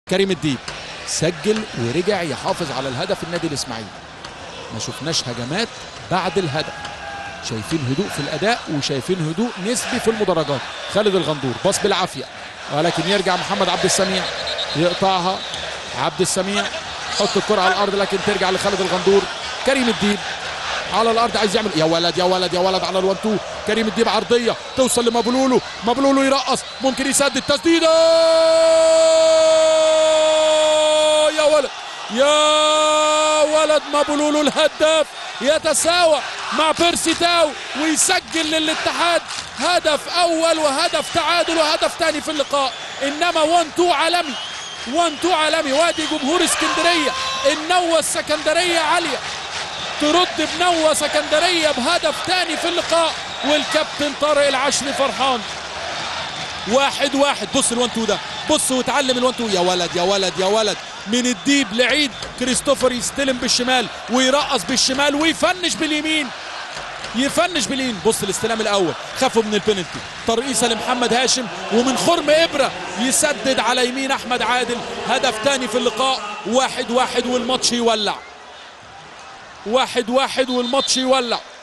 كريم الديب سجل ورجع يحافظ على الهدف النادي الاسماعيلي ما شفناش هجمات بعد الهدف شايفين هدوء في الاداء وشايفين هدوء نسبي في المدرجات خالد الغندور باص بالعافيه ولكن يرجع محمد عبد السميع يقطعها عبد السميع حط الكره على الارض لكن ترجع لخالد الغندور كريم الديب على الارض عايز يعمل يا ولد يا ولد يا ولد على الوان تو كريم الديب عرضيه توصل لمبلولو مبلولو يرقص ممكن يسدد تسديده يا ولد يا ولد مبلولو الهداف يتساوى مع بيرسي تاو ويسجل للاتحاد هدف اول وهدف تعادل وهدف ثاني في اللقاء انما 1 2 عالمي 1 2 عالمي وادي جمهور اسكندريه النوه السكندريه عاليه ترد بنوة سكندرية بهدف تاني في اللقاء والكابتن طارق العشري فرحان واحد واحد بص الوان تو ده بص وتعلم الوان تو يا ولد يا ولد يا ولد من الديب لعيد كريستوفر يستلم بالشمال ويرقص بالشمال ويفنش باليمين يفنش باليمين بص الاستلام الاول خافوا من البنالتي ترقيصه لمحمد هاشم ومن خرم ابره يسدد على يمين احمد عادل هدف تاني في اللقاء واحد واحد والماتش يولع واحد واحد والماتش يولع